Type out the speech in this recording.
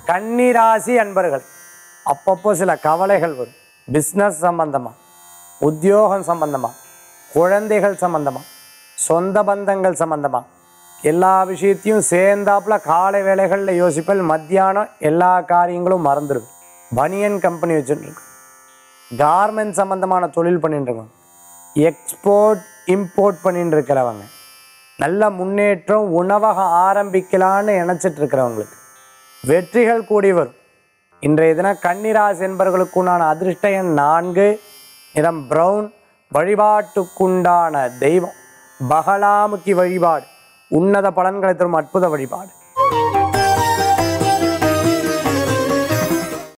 கன்னிராசி அன்பர்கள் அப்பப்போ சில கவலைகள் வரும் பிஸ்னஸ் சம்பந்தமா உத்தியோகம் சம்பந்தமா குழந்தைகள் சம்பந்தமா சொந்த பந்தங்கள் சம்பந்தமா எல்லா விஷயத்தையும் சேர்ந்தாப்புல காலை வேலைகளில் யோசிப்பல் மத்தியானம் எல்லா காரியங்களும் மறந்துடும் பனியன் கம்பெனி வச்சுட்டு கார்மெண்ட் சம்பந்தமான தொழில் பண்ணிட்டு இருக்கோம் எக்ஸ்போர்ட் இம்போர்ட் பண்ணிட்டு இருக்கிறவங்க நல்ல முன்னேற்றம் உணவகம் ஆரம்பிக்கலான்னு நினச்சிட்டு இருக்கிறவங்களுக்கு வெற்றிகள் கூடி வரும் இன்றைய தினம் கன்னிராசி என்பவர்களுக்குண்டான அதிர்ஷ்ட எண் நான்கு நிறம் பிரவுன் வழிபாட்டுக்குண்டான தெய்வம் பகலாமுகி வழிபாடு உன்னத பலன்களை தரும் அற்புத வழிபாடு